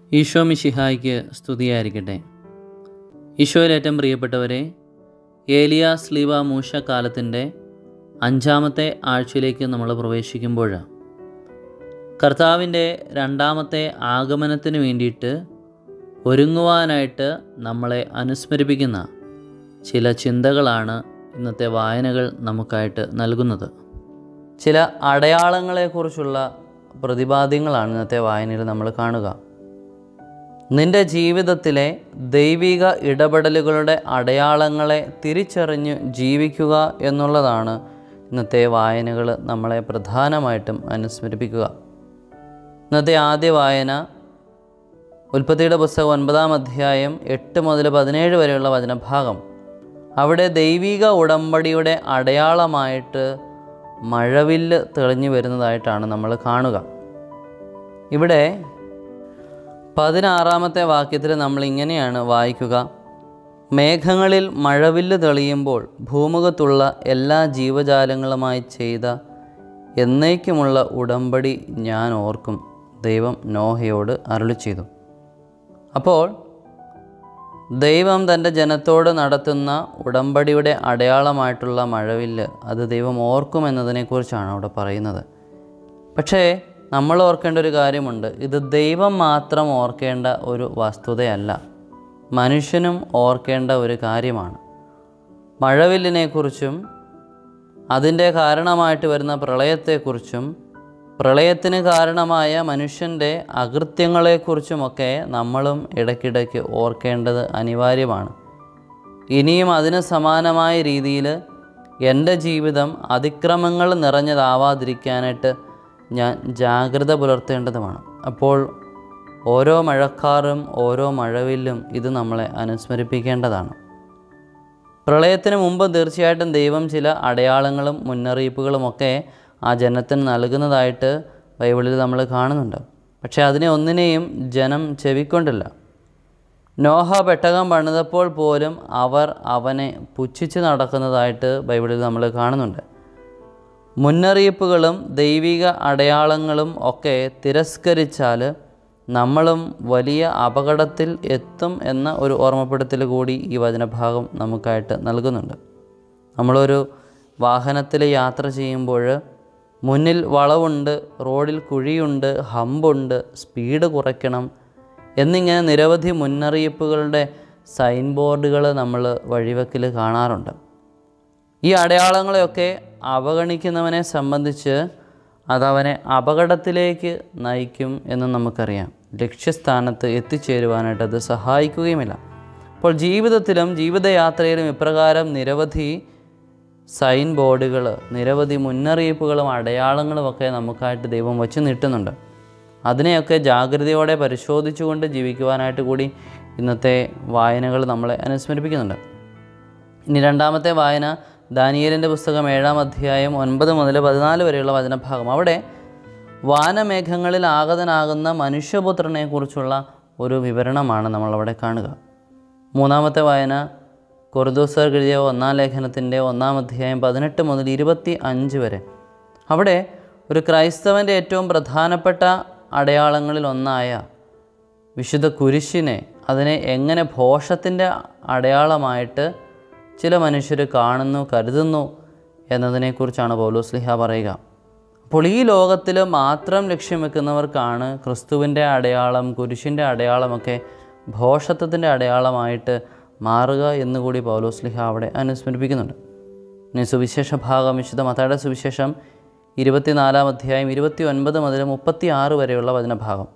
ഈശോ മിശിഹായ്ക്ക് സ്തുതിയായിരിക്കട്ടെ ഈശോയിൽ ഏറ്റവും പ്രിയപ്പെട്ടവരെ ഏലിയ സ്ലീവ മൂശ കാലത്തിൻ്റെ അഞ്ചാമത്തെ ആഴ്ചയിലേക്ക് നമ്മൾ പ്രവേശിക്കുമ്പോൾ കർത്താവിൻ്റെ രണ്ടാമത്തെ ആഗമനത്തിന് വേണ്ടിയിട്ട് ഒരുങ്ങുവാനായിട്ട് നമ്മളെ അനുസ്മരിപ്പിക്കുന്ന ചില ചിന്തകളാണ് ഇന്നത്തെ വായനകൾ നമുക്കായിട്ട് നൽകുന്നത് ചില അടയാളങ്ങളെക്കുറിച്ചുള്ള പ്രതിപാദ്യങ്ങളാണ് ഇന്നത്തെ വായനയിൽ നമ്മൾ കാണുക നിന്റെ ജീവിതത്തിലെ ദൈവിക ഇടപെടലുകളുടെ അടയാളങ്ങളെ തിരിച്ചറിഞ്ഞ് ജീവിക്കുക എന്നുള്ളതാണ് ഇന്നത്തെ വായനകൾ നമ്മളെ പ്രധാനമായിട്ടും അനുസ്മരിപ്പിക്കുക ഇന്നത്തെ ആദ്യ വായന ഉൽപ്പത്തിയുടെ പുസ്തകം ഒൻപതാം അധ്യായം എട്ട് മുതൽ പതിനേഴ് വരെയുള്ള വചനഭാഗം അവിടെ ദൈവിക ഉടമ്പടിയുടെ അടയാളമായിട്ട് മഴവില്ല് തെളിഞ്ഞു വരുന്നതായിട്ടാണ് നമ്മൾ കാണുക ഇവിടെ പതിനാറാമത്തെ വാക്യത്തിൽ നമ്മൾ ഇങ്ങനെയാണ് വായിക്കുക മേഘങ്ങളിൽ മഴവില്ല് തെളിയുമ്പോൾ ഭൂമുഖത്തുള്ള എല്ലാ ജീവജാലങ്ങളുമായി ചെയ്ത എന്നേക്കുമുള്ള ഉടമ്പടി ഞാൻ ഓർക്കും ദൈവം നോഹയോട് അരുളി ചെയ്തു അപ്പോൾ ദൈവം തൻ്റെ ജനത്തോട് നടത്തുന്ന ഉടമ്പടിയുടെ അടയാളമായിട്ടുള്ള മഴവില്ല് അത് ദൈവം ഓർക്കുമെന്നതിനെക്കുറിച്ചാണ് അവിടെ പറയുന്നത് പക്ഷേ നമ്മൾ ഓർക്കേണ്ട ഒരു കാര്യമുണ്ട് ഇത് ദൈവം മാത്രം ഓർക്കേണ്ട ഒരു വസ്തുതയല്ല മനുഷ്യനും ഓർക്കേണ്ട ഒരു കാര്യമാണ് മഴവില്ലിനെക്കുറിച്ചും അതിൻ്റെ കാരണമായിട്ട് വരുന്ന പ്രളയത്തെക്കുറിച്ചും പ്രളയത്തിന് കാരണമായ മനുഷ്യൻ്റെ അകൃത്യങ്ങളെക്കുറിച്ചുമൊക്കെ നമ്മളും ഇടയ്ക്കിടയ്ക്ക് ഓർക്കേണ്ടത് അനിവാര്യമാണ് ഇനിയും അതിന് സമാനമായ രീതിയിൽ എൻ്റെ ജീവിതം അതിക്രമങ്ങൾ നിറഞ്ഞതാവാതിരിക്കാനായിട്ട് ഞാൻ ജാഗ്രത പുലർത്തേണ്ടതുമാണ് അപ്പോൾ ഓരോ മഴക്കാറും ഓരോ മഴവില്ലും ഇത് നമ്മളെ അനുസ്മരിപ്പിക്കേണ്ടതാണ് പ്രളയത്തിന് മുമ്പ് തീർച്ചയായിട്ടും ദൈവം ചില അടയാളങ്ങളും മുന്നറിയിപ്പുകളുമൊക്കെ ആ ജനത്തിന് നൽകുന്നതായിട്ട് ബൈബിളിൽ നമ്മൾ കാണുന്നുണ്ട് പക്ഷേ അതിനെ ഒന്നിനെയും ജനം ചെവിക്കൊണ്ടില്ല നോഹ പെട്ടകം പണിതപ്പോൾ പോലും അവർ അവനെ പുച്ഛിച്ച് നടക്കുന്നതായിട്ട് ബൈബിളിൽ നമ്മൾ കാണുന്നുണ്ട് മുന്നറിയിപ്പുകളും ദൈവിക അടയാളങ്ങളും ഒക്കെ തിരസ്കരിച്ചാൽ നമ്മളും വലിയ അപകടത്തിൽ എത്തും എന്ന ഒരു ഓർമ്മപ്പെടുത്തൽ കൂടി ഈ വചനഭാഗം നമുക്കായിട്ട് നൽകുന്നുണ്ട് നമ്മളൊരു വാഹനത്തിൽ യാത്ര ചെയ്യുമ്പോൾ മുന്നിൽ വളവുണ്ട് റോഡിൽ കുഴിയുണ്ട് ഹമ്പുണ്ട് സ്പീഡ് കുറയ്ക്കണം എന്നിങ്ങനെ നിരവധി മുന്നറിയിപ്പുകളുടെ സൈൻ ബോർഡുകൾ നമ്മൾ വഴിവെക്കിൽ കാണാറുണ്ട് ഈ അടയാളങ്ങളെയൊക്കെ അവഗണിക്കുന്നവനെ സംബന്ധിച്ച് അതവനെ അപകടത്തിലേക്ക് നയിക്കും എന്ന് നമുക്കറിയാം ലക്ഷ്യസ്ഥാനത്ത് എത്തിച്ചേരുവാനായിട്ട് അത് സഹായിക്കുകയുമില്ല അപ്പോൾ ജീവിതത്തിലും ജീവിതയാത്രയിലും ഇപ്രകാരം നിരവധി സൈൻ ബോർഡുകൾ നിരവധി മുന്നറിയിപ്പുകളും അടയാളങ്ങളും ഒക്കെ നമുക്കായിട്ട് ദൈവം വച്ച് നീട്ടുന്നുണ്ട് അതിനെയൊക്കെ ജാഗ്രതയോടെ പരിശോധിച്ചുകൊണ്ട് ജീവിക്കുവാനായിട്ട് കൂടി ഇന്നത്തെ വായനകൾ നമ്മളെ അനുസ്മരിപ്പിക്കുന്നുണ്ട് ഇനി രണ്ടാമത്തെ വായന ദാനിയേലിൻ്റെ പുസ്തകം ഏഴാം അധ്യായം ഒൻപത് മുതൽ പതിനാല് വരെയുള്ള വചനഭാഗം അവിടെ വാനമേഘങ്ങളിൽ ആഗതനാകുന്ന മനുഷ്യപുത്രനെക്കുറിച്ചുള്ള ഒരു വിവരണമാണ് നമ്മളവിടെ കാണുക മൂന്നാമത്തെ വായന കൊറുദോസർ എഴുതിയ ഒന്നാം ലേഖനത്തിൻ്റെ ഒന്നാം അധ്യായം പതിനെട്ട് മുതൽ ഇരുപത്തി അഞ്ച് വരെ അവിടെ ഒരു ക്രൈസ്തവൻ്റെ ഏറ്റവും പ്രധാനപ്പെട്ട അടയാളങ്ങളിൽ ഒന്നായ വിശുദ്ധ കുരിശിനെ അതിനെ എങ്ങനെ ഭോഷത്തിൻ്റെ അടയാളമായിട്ട് ചില മനുഷ്യർ കാണുന്നു കരുതുന്നു എന്നതിനെക്കുറിച്ചാണ് പൗലോസ്ലിഹ പറയുക അപ്പോൾ ഈ ലോകത്തിൽ മാത്രം ലക്ഷ്യം വെക്കുന്നവർക്കാണ് ക്രിസ്തുവിൻ്റെ അടയാളം കുരിശിൻ്റെ അടയാളമൊക്കെ ഭോഷത്വത്തിൻ്റെ അടയാളമായിട്ട് മാറുക എന്നുകൂടി പൗലോസ്ലിഹ അവിടെ അനുസ്മരിപ്പിക്കുന്നുണ്ട് ഇനി സുവിശേഷ ഭാഗം വിശുദ്ധ മതയുടെ സുവിശേഷം ഇരുപത്തിനാലാം അധ്യായം ഇരുപത്തി ഒൻപത് മുതൽ മുപ്പത്തി ആറ് വരെയുള്ള വചനഭാഗം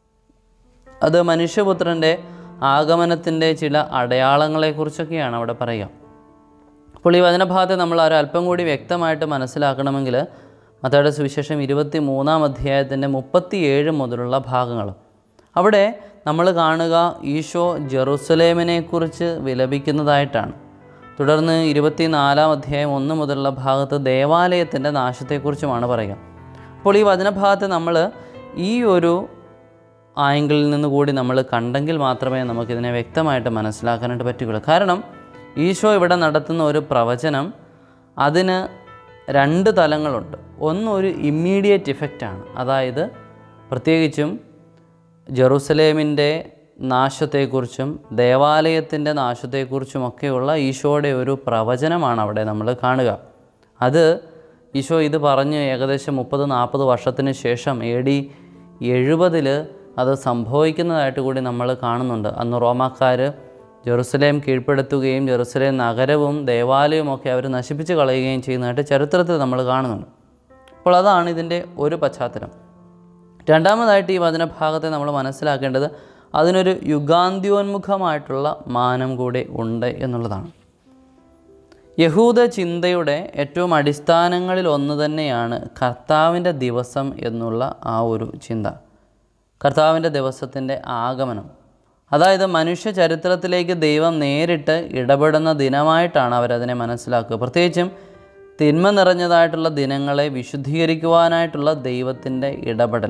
അത് മനുഷ്യപുത്രൻ്റെ ആഗമനത്തിൻ്റെ ചില അടയാളങ്ങളെക്കുറിച്ചൊക്കെയാണ് അവിടെ പറയുക അപ്പോൾ ഈ വചനഭാഗത്തെ നമ്മൾ ഒരു അല്പം കൂടി വ്യക്തമായിട്ട് മനസ്സിലാക്കണമെങ്കിൽ മത്തയുടെ സുവിശേഷം ഇരുപത്തി മൂന്നാം അധ്യായത്തിൻ്റെ മുപ്പത്തിയേഴ് മുതലുള്ള ഭാഗങ്ങൾ അവിടെ നമ്മൾ കാണുക ഈശോ ജെറുസലേമിനെക്കുറിച്ച് വിലപിക്കുന്നതായിട്ടാണ് തുടർന്ന് ഇരുപത്തിനാലാം അധ്യായം ഒന്ന് മുതലുള്ള ഭാഗത്ത് ദേവാലയത്തിൻ്റെ നാശത്തെക്കുറിച്ചുമാണ് പറയുക അപ്പോൾ ഈ വചനഭാഗത്ത് നമ്മൾ ഈ ഒരു ആംഗിളിൽ നിന്ന് കൂടി നമ്മൾ കണ്ടെങ്കിൽ മാത്രമേ നമുക്കിതിനെ വ്യക്തമായിട്ട് മനസ്സിലാക്കാനായിട്ട് പറ്റുകയുള്ളൂ കാരണം ഈശോ ഇവിടെ നടത്തുന്ന ഒരു പ്രവചനം അതിന് രണ്ട് തലങ്ങളുണ്ട് ഒന്ന് ഒരു ഇമ്മീഡിയറ്റ് ഇഫക്റ്റാണ് അതായത് പ്രത്യേകിച്ചും ജെറുസലേമിൻ്റെ നാശത്തെക്കുറിച്ചും ദേവാലയത്തിൻ്റെ നാശത്തെക്കുറിച്ചുമൊക്കെയുള്ള ഈശോയുടെ ഒരു പ്രവചനമാണ് അവിടെ നമ്മൾ കാണുക അത് ഈശോ ഇത് പറഞ്ഞ് ഏകദേശം മുപ്പത് നാൽപ്പത് വർഷത്തിന് ശേഷം എ ഡി എഴുപതിൽ അത് സംഭവിക്കുന്നതായിട്ട് കൂടി നമ്മൾ കാണുന്നുണ്ട് അന്ന് റോമാക്കാർ ജെറുസലേം കീഴ്പ്പെടുത്തുകയും ജെറുസലേം നഗരവും ദേവാലയവും ഒക്കെ അവർ നശിപ്പിച്ച് കളയുകയും ചെയ്യുന്നതായിട്ട് ചരിത്രത്തിൽ നമ്മൾ കാണുന്നുണ്ട് അപ്പോൾ അതാണ് ഇതിൻ്റെ ഒരു പശ്ചാത്തലം രണ്ടാമതായിട്ട് ഈ വചനഭാഗത്തെ നമ്മൾ മനസ്സിലാക്കേണ്ടത് അതിനൊരു യുഗാന്ത്യോന്മുഖമായിട്ടുള്ള മാനം കൂടി ഉണ്ട് എന്നുള്ളതാണ് യഹൂദ ചിന്തയുടെ ഏറ്റവും അടിസ്ഥാനങ്ങളിൽ ഒന്ന് തന്നെയാണ് കർത്താവിൻ്റെ ദിവസം എന്നുള്ള ആ ഒരു ചിന്ത കർത്താവിൻ്റെ ദിവസത്തിൻ്റെ ആഗമനം അതായത് മനുഷ്യ ചരിത്രത്തിലേക്ക് ദൈവം നേരിട്ട് ഇടപെടുന്ന ദിനമായിട്ടാണ് അവരതിനെ മനസ്സിലാക്കുക പ്രത്യേകിച്ചും തിന്മ നിറഞ്ഞതായിട്ടുള്ള ദിനങ്ങളെ വിശുദ്ധീകരിക്കുവാനായിട്ടുള്ള ദൈവത്തിൻ്റെ ഇടപെടൽ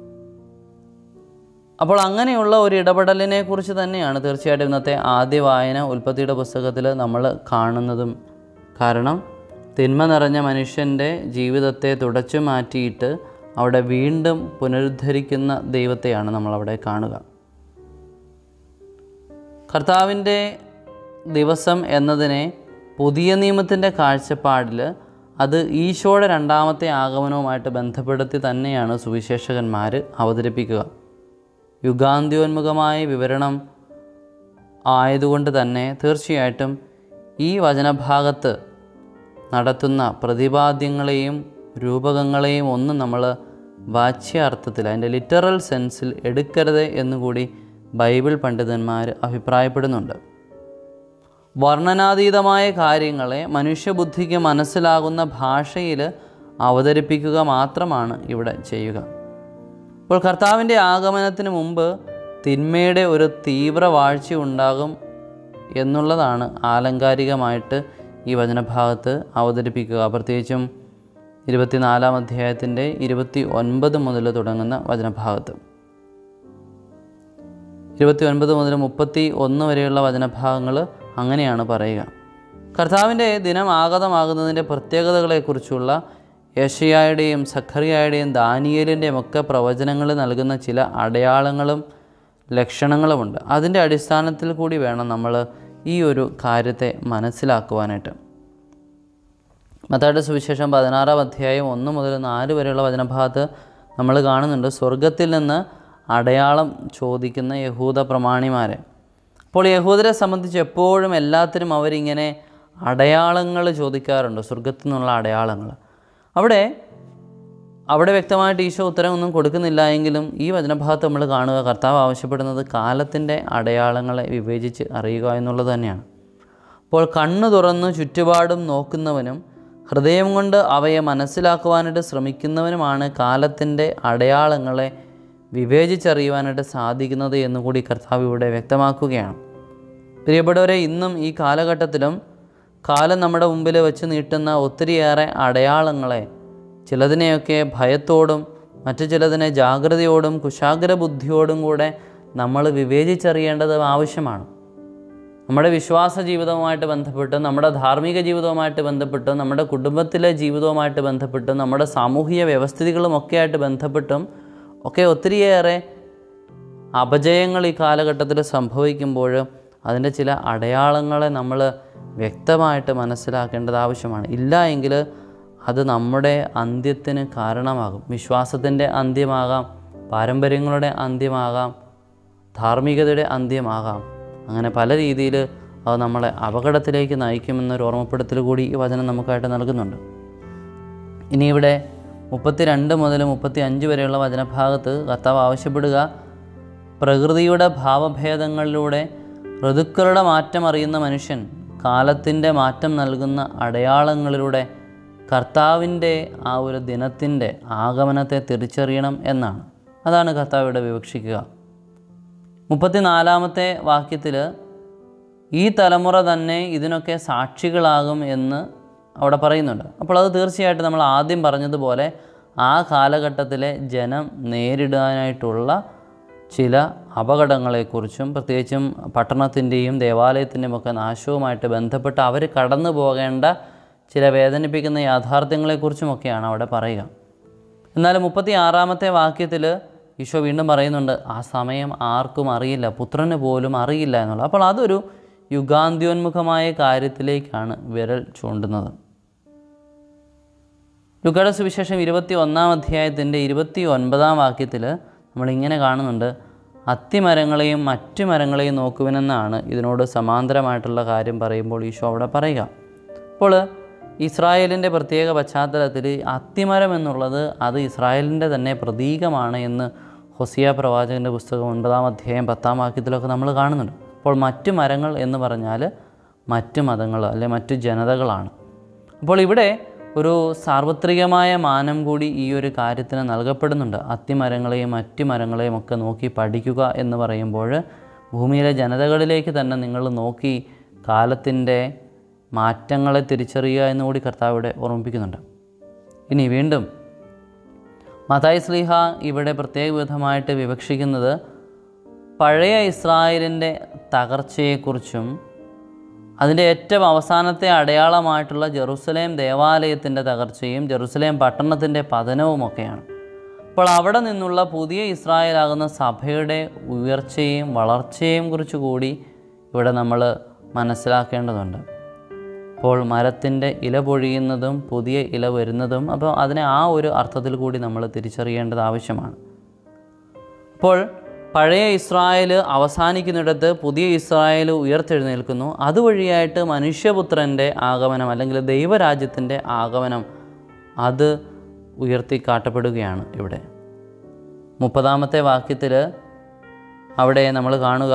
അപ്പോൾ അങ്ങനെയുള്ള ഒരു ഇടപെടലിനെ കുറിച്ച് തന്നെയാണ് തീർച്ചയായിട്ടും ഇന്നത്തെ ആദ്യ വായന ഉൽപ്പത്തിയുടെ പുസ്തകത്തിൽ നമ്മൾ കാണുന്നതും കാരണം തിന്മ നിറഞ്ഞ മനുഷ്യൻ്റെ ജീവിതത്തെ തുടച്ചു മാറ്റിയിട്ട് അവിടെ വീണ്ടും പുനരുദ്ധരിക്കുന്ന ദൈവത്തെയാണ് നമ്മളവിടെ കാണുക കർത്താവിൻ്റെ ദിവസം എന്നതിനെ പുതിയ നിയമത്തിൻ്റെ കാഴ്ചപ്പാടിൽ അത് ഈശോയുടെ രണ്ടാമത്തെ ആഗമനവുമായിട്ട് ബന്ധപ്പെടുത്തി തന്നെയാണ് സുവിശേഷകന്മാർ അവതരിപ്പിക്കുക യുഗാന്ത്യോന്മുഖമായ വിവരണം ആയതുകൊണ്ട് തന്നെ തീർച്ചയായിട്ടും ഈ വചനഭാഗത്ത് നടത്തുന്ന പ്രതിപാദ്യങ്ങളെയും രൂപകങ്ങളെയും ഒന്നും നമ്മൾ വാച്യാർത്ഥത്തിൽ അതിൻ്റെ ലിറ്ററൽ സെൻസിൽ എടുക്കരുത് എന്നുകൂടി ബൈബിൾ പണ്ഡിതന്മാർ അഭിപ്രായപ്പെടുന്നുണ്ട് വർണ്ണനാതീതമായ കാര്യങ്ങളെ മനുഷ്യബുദ്ധിക്ക് മനസ്സിലാകുന്ന ഭാഷയിൽ അവതരിപ്പിക്കുക മാത്രമാണ് ഇവിടെ ചെയ്യുക അപ്പോൾ കർത്താവിൻ്റെ ആഗമനത്തിന് മുമ്പ് തിന്മയുടെ ഒരു തീവ്ര വാഴ്ച ഉണ്ടാകും എന്നുള്ളതാണ് ആലങ്കാരികമായിട്ട് ഈ വചനഭാഗത്ത് അവതരിപ്പിക്കുക പ്രത്യേകിച്ചും ഇരുപത്തിനാലാം അധ്യായത്തിൻ്റെ ഇരുപത്തി ഒൻപത് മുതൽ തുടങ്ങുന്ന വചനഭാഗത്ത് ഇരുപത്തി ഒൻപത് മുതൽ മുപ്പത്തി ഒന്ന് വരെയുള്ള വചനഭാഗങ്ങൾ അങ്ങനെയാണ് പറയുക കർത്താവിൻ്റെ ദിനം ആഗതമാകുന്നതിൻ്റെ പ്രത്യേകതകളെക്കുറിച്ചുള്ള യഷയായുടെയും സഖറിയായുടെയും ദാനിയേലിൻ്റെയും ഒക്കെ പ്രവചനങ്ങൾ നൽകുന്ന ചില അടയാളങ്ങളും ലക്ഷണങ്ങളുമുണ്ട് അതിൻ്റെ അടിസ്ഥാനത്തിൽ കൂടി വേണം നമ്മൾ ഈ ഒരു കാര്യത്തെ മനസ്സിലാക്കുവാനായിട്ട് മത്തായുടെ സുവിശേഷം പതിനാറാം അധ്യായം ഒന്ന് മുതൽ നാല് വരെയുള്ള വചനഭാഗത്ത് നമ്മൾ കാണുന്നുണ്ട് സ്വർഗത്തിൽ നിന്ന് അടയാളം ചോദിക്കുന്ന യഹൂദ പ്രമാണിമാരെ അപ്പോൾ യഹൂദരെ സംബന്ധിച്ച് എപ്പോഴും എല്ലാത്തിനും അവരിങ്ങനെ അടയാളങ്ങൾ ചോദിക്കാറുണ്ട് സ്വർഗത്തിൽ നിന്നുള്ള അടയാളങ്ങൾ അവിടെ അവിടെ വ്യക്തമായിട്ട് ഈശോ ഉത്തരം ഒന്നും കൊടുക്കുന്നില്ല എങ്കിലും ഈ വചനഭാഗത്ത് നമ്മൾ കാണുക കർത്താവ് ആവശ്യപ്പെടുന്നത് കാലത്തിൻ്റെ അടയാളങ്ങളെ വിവേചിച്ച് അറിയുക എന്നുള്ളത് തന്നെയാണ് അപ്പോൾ കണ്ണു തുറന്ന് ചുറ്റുപാടും നോക്കുന്നവനും ഹൃദയം കൊണ്ട് അവയെ മനസ്സിലാക്കുവാനായിട്ട് ശ്രമിക്കുന്നവനുമാണ് കാലത്തിൻ്റെ അടയാളങ്ങളെ വിവേചിച്ചറിയുവാനായിട്ട് സാധിക്കുന്നത് എന്നുകൂടി കർത്താവ് ഇവിടെ വ്യക്തമാക്കുകയാണ് പ്രിയപ്പെട്ടവരെ ഇന്നും ഈ കാലഘട്ടത്തിലും കാലം നമ്മുടെ മുമ്പിൽ വെച്ച് നീട്ടുന്ന ഒത്തിരിയേറെ അടയാളങ്ങളെ ചിലതിനെയൊക്കെ ഭയത്തോടും മറ്റു ചിലതിനെ ജാഗ്രതയോടും കുശാഗ്ര ബുദ്ധിയോടും കൂടെ നമ്മൾ വിവേചിച്ചറിയേണ്ടത് ആവശ്യമാണ് നമ്മുടെ വിശ്വാസ ജീവിതവുമായിട്ട് ബന്ധപ്പെട്ട് നമ്മുടെ ധാർമ്മിക ജീവിതവുമായിട്ട് ബന്ധപ്പെട്ട് നമ്മുടെ കുടുംബത്തിലെ ജീവിതവുമായിട്ട് ബന്ധപ്പെട്ട് നമ്മുടെ സാമൂഹിക വ്യവസ്ഥിതികളും ഒക്കെ ആയിട്ട് ബന്ധപ്പെട്ടും ഒക്കെ ഒത്തിരിയേറെ അപജയങ്ങൾ ഈ കാലഘട്ടത്തിൽ സംഭവിക്കുമ്പോൾ അതിൻ്റെ ചില അടയാളങ്ങളെ നമ്മൾ വ്യക്തമായിട്ട് മനസ്സിലാക്കേണ്ടത് ആവശ്യമാണ് ഇല്ല എങ്കിൽ അത് നമ്മുടെ അന്ത്യത്തിന് കാരണമാകും വിശ്വാസത്തിൻ്റെ അന്ത്യമാകാം പാരമ്പര്യങ്ങളുടെ അന്ത്യമാകാം ധാർമ്മികതയുടെ അന്ത്യമാകാം അങ്ങനെ പല രീതിയിൽ അത് നമ്മളെ അപകടത്തിലേക്ക് നയിക്കുമെന്നൊരു ഓർമ്മപ്പെടുത്തൽ കൂടി ഈ വചനം നമുക്കായിട്ട് നൽകുന്നുണ്ട് ഇനി ഇവിടെ മുപ്പത്തി രണ്ട് മുതൽ മുപ്പത്തി അഞ്ച് വരെയുള്ള വചനഭാഗത്ത് കർത്താവ് ആവശ്യപ്പെടുക പ്രകൃതിയുടെ ഭാവഭേദങ്ങളിലൂടെ ഋതുക്കളുടെ മാറ്റം അറിയുന്ന മനുഷ്യൻ കാലത്തിൻ്റെ മാറ്റം നൽകുന്ന അടയാളങ്ങളിലൂടെ കർത്താവിൻ്റെ ആ ഒരു ദിനത്തിൻ്റെ ആഗമനത്തെ തിരിച്ചറിയണം എന്നാണ് അതാണ് കർത്താവ് ഇവിടെ വിവക്ഷിക്കുക മുപ്പത്തിനാലാമത്തെ വാക്യത്തിൽ ഈ തലമുറ തന്നെ ഇതിനൊക്കെ സാക്ഷികളാകും എന്ന് അവിടെ പറയുന്നുണ്ട് അപ്പോൾ അത് തീർച്ചയായിട്ടും നമ്മൾ ആദ്യം പറഞ്ഞതുപോലെ ആ കാലഘട്ടത്തിലെ ജനം നേരിടാനായിട്ടുള്ള ചില അപകടങ്ങളെക്കുറിച്ചും പ്രത്യേകിച്ചും പട്ടണത്തിൻ്റെയും ദേവാലയത്തിൻ്റെയും ഒക്കെ നാശവുമായിട്ട് ബന്ധപ്പെട്ട് അവർ കടന്നു പോകേണ്ട ചില വേദനിപ്പിക്കുന്ന യാഥാർത്ഥ്യങ്ങളെക്കുറിച്ചുമൊക്കെയാണ് അവിടെ പറയുക എന്നാൽ മുപ്പത്തി ആറാമത്തെ വാക്യത്തിൽ ഈശോ വീണ്ടും പറയുന്നുണ്ട് ആ സമയം ആർക്കും അറിയില്ല പുത്രന് പോലും അറിയില്ല എന്നുള്ളത് അപ്പോൾ അതൊരു യുഗാന്ത്യോന്മുഖമായ കാര്യത്തിലേക്കാണ് വിരൽ ചൂണ്ടുന്നത് ലുക്കയുടെ സുവിശേഷം ഇരുപത്തി ഒന്നാം അധ്യായത്തിൻ്റെ ഇരുപത്തി ഒൻപതാം വാക്യത്തിൽ നമ്മളിങ്ങനെ കാണുന്നുണ്ട് അത്തിമരങ്ങളെയും മറ്റു മരങ്ങളെയും നോക്കുവിനെന്നാണ് ഇതിനോട് സമാന്തരമായിട്ടുള്ള കാര്യം പറയുമ്പോൾ ഈശോ അവിടെ പറയുക അപ്പോൾ ഇസ്രായേലിൻ്റെ പ്രത്യേക പശ്ചാത്തലത്തിൽ അത്തിമരം എന്നുള്ളത് അത് ഇസ്രായേലിൻ്റെ തന്നെ പ്രതീകമാണ് എന്ന് ഹൊസിയ പ്രവാചകൻ്റെ പുസ്തകം ഒൻപതാം അധ്യായം പത്താം വാക്യത്തിലൊക്കെ നമ്മൾ കാണുന്നുണ്ട് അപ്പോൾ മറ്റു മരങ്ങൾ എന്ന് പറഞ്ഞാൽ മറ്റു മതങ്ങൾ അല്ലെ മറ്റു ജനതകളാണ് അപ്പോൾ ഇവിടെ ഒരു സാർവത്രികമായ മാനം കൂടി ഈ ഒരു കാര്യത്തിന് നൽകപ്പെടുന്നുണ്ട് അത്തിമരങ്ങളെയും മറ്റു മരങ്ങളെയും ഒക്കെ നോക്കി പഠിക്കുക എന്ന് പറയുമ്പോൾ ഭൂമിയിലെ ജനതകളിലേക്ക് തന്നെ നിങ്ങൾ നോക്കി കാലത്തിൻ്റെ മാറ്റങ്ങളെ തിരിച്ചറിയുക എന്നുകൂടി കർത്താവ് ഇവിടെ ഓർമ്മിപ്പിക്കുന്നുണ്ട് ഇനി വീണ്ടും മതായ് സ്ലീഹ ഇവിടെ പ്രത്യേക വിധമായിട്ട് വിവക്ഷിക്കുന്നത് പഴയ ഇസ്രായേലിൻ്റെ തകർച്ചയെക്കുറിച്ചും അതിൻ്റെ ഏറ്റവും അവസാനത്തെ അടയാളമായിട്ടുള്ള ജെറുസലേം ദേവാലയത്തിൻ്റെ തകർച്ചയും ജെറുസലേം പട്ടണത്തിൻ്റെ പതനവുമൊക്കെയാണ് അപ്പോൾ അവിടെ നിന്നുള്ള പുതിയ ഇസ്രായേലാകുന്ന സഭയുടെ ഉയർച്ചയും വളർച്ചയും കുറിച്ച് കൂടി ഇവിടെ നമ്മൾ മനസ്സിലാക്കേണ്ടതുണ്ട് അപ്പോൾ മരത്തിൻ്റെ ഇല പൊഴിയുന്നതും പുതിയ ഇല വരുന്നതും അപ്പോൾ അതിനെ ആ ഒരു അർത്ഥത്തിൽ കൂടി നമ്മൾ തിരിച്ചറിയേണ്ടത് ആവശ്യമാണ് അപ്പോൾ പഴയ ഇസ്രായേൽ അവസാനിക്കുന്നിടത്ത് പുതിയ ഇസ്രായേൽ ഉയർത്തെഴുന്നേൽക്കുന്നു അതുവഴിയായിട്ട് മനുഷ്യപുത്രൻ്റെ ആഗമനം അല്ലെങ്കിൽ ദൈവരാജ്യത്തിൻ്റെ ആഗമനം അത് ഉയർത്തി കാട്ടപ്പെടുകയാണ് ഇവിടെ മുപ്പതാമത്തെ വാക്യത്തിൽ അവിടെ നമ്മൾ കാണുക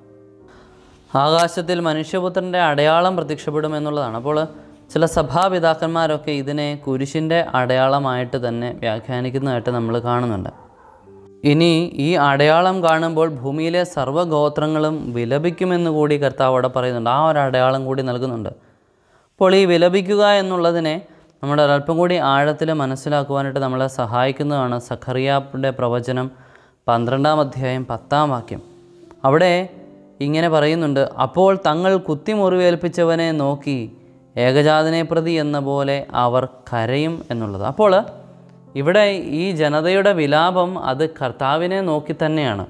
ആകാശത്തിൽ മനുഷ്യപുത്രൻ്റെ അടയാളം പ്രത്യക്ഷപ്പെടും എന്നുള്ളതാണ് അപ്പോൾ ചില സഭാപിതാക്കന്മാരൊക്കെ ഇതിനെ കുരിശിൻ്റെ അടയാളമായിട്ട് തന്നെ വ്യാഖ്യാനിക്കുന്നതായിട്ട് നമ്മൾ കാണുന്നുണ്ട് ഇനി ഈ അടയാളം കാണുമ്പോൾ ഭൂമിയിലെ സർവ്വഗോത്രങ്ങളും വിലപിക്കുമെന്ന് കൂടി കർത്താവ് അവിടെ പറയുന്നുണ്ട് ആ ഒരു അടയാളം കൂടി നൽകുന്നുണ്ട് അപ്പോൾ ഈ വിലപിക്കുക എന്നുള്ളതിനെ നമ്മുടെ ഒരല്പം കൂടി ആഴത്തിൽ മനസ്സിലാക്കുവാനായിട്ട് നമ്മളെ സഹായിക്കുന്നതാണ് സഖറിയാപ്പിൻ്റെ പ്രവചനം പന്ത്രണ്ടാം അധ്യായം പത്താം വാക്യം അവിടെ ഇങ്ങനെ പറയുന്നുണ്ട് അപ്പോൾ തങ്ങൾ കുത്തിമുറിവേൽപ്പിച്ചവനെ നോക്കി ഏകജാതനെ പ്രതി എന്ന പോലെ അവർ കരയും എന്നുള്ളത് അപ്പോൾ ഇവിടെ ഈ ജനതയുടെ വിലാപം അത് കർത്താവിനെ നോക്കി തന്നെയാണ്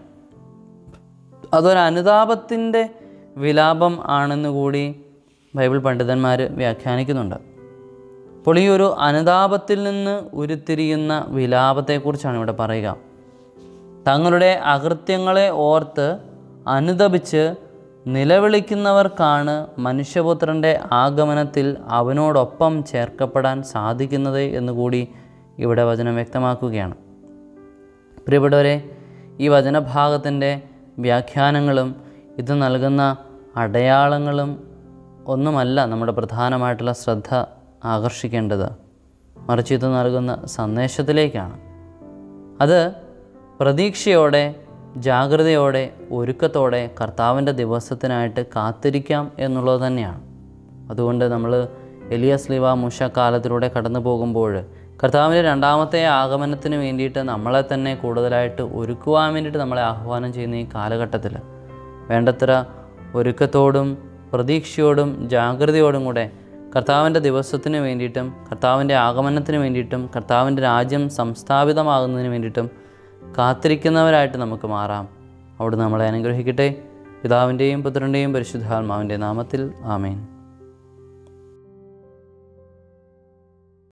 അതൊരു അനുതാപത്തിൻ്റെ വിലാപം ആണെന്ന് കൂടി ബൈബിൾ പണ്ഡിതന്മാർ വ്യാഖ്യാനിക്കുന്നുണ്ട് അപ്പോൾ ഈ ഒരു അനുതാപത്തിൽ നിന്ന് ഉരുത്തിരിയുന്ന വിലാപത്തെക്കുറിച്ചാണ് ഇവിടെ പറയുക തങ്ങളുടെ അകൃത്യങ്ങളെ ഓർത്ത് അനുതപിച്ച് നിലവിളിക്കുന്നവർക്കാണ് മനുഷ്യപുത്രൻ്റെ ആഗമനത്തിൽ അവനോടൊപ്പം ചേർക്കപ്പെടാൻ സാധിക്കുന്നത് എന്നുകൂടി ഇവിടെ വചനം വ്യക്തമാക്കുകയാണ് പ്രിയപ്പെട്ടവരെ ഈ വചനഭാഗത്തിൻ്റെ വ്യാഖ്യാനങ്ങളും ഇത് നൽകുന്ന അടയാളങ്ങളും ഒന്നുമല്ല നമ്മുടെ പ്രധാനമായിട്ടുള്ള ശ്രദ്ധ ആകർഷിക്കേണ്ടത് മറിച്ച് ഇത് നൽകുന്ന സന്ദേശത്തിലേക്കാണ് അത് പ്രതീക്ഷയോടെ ജാഗ്രതയോടെ ഒരുക്കത്തോടെ കർത്താവിൻ്റെ ദിവസത്തിനായിട്ട് കാത്തിരിക്കാം എന്നുള്ളത് തന്നെയാണ് അതുകൊണ്ട് നമ്മൾ എലിയസ് ലിവ മുഷ കാലത്തിലൂടെ കടന്നു പോകുമ്പോൾ കർത്താവിൻ്റെ രണ്ടാമത്തെ ആഗമനത്തിന് വേണ്ടിയിട്ട് നമ്മളെ തന്നെ കൂടുതലായിട്ട് ഒരുക്കുവാൻ വേണ്ടിയിട്ട് നമ്മളെ ആഹ്വാനം ചെയ്യുന്ന ഈ കാലഘട്ടത്തിൽ വേണ്ടത്ര ഒരുക്കത്തോടും പ്രതീക്ഷയോടും ജാഗ്രതയോടും കൂടെ കർത്താവിൻ്റെ ദിവസത്തിന് വേണ്ടിയിട്ടും കർത്താവിൻ്റെ ആഗമനത്തിന് വേണ്ടിയിട്ടും കർത്താവിൻ്റെ രാജ്യം സംസ്ഥാപിതമാകുന്നതിന് വേണ്ടിയിട്ടും കാത്തിരിക്കുന്നവരായിട്ട് നമുക്ക് മാറാം അവിടെ നമ്മളെ അനുഗ്രഹിക്കട്ടെ പിതാവിൻ്റെയും പുത്രൻ്റെയും പരിശുദ്ധാത്മാവിൻ്റെ നാമത്തിൽ ആമേൻ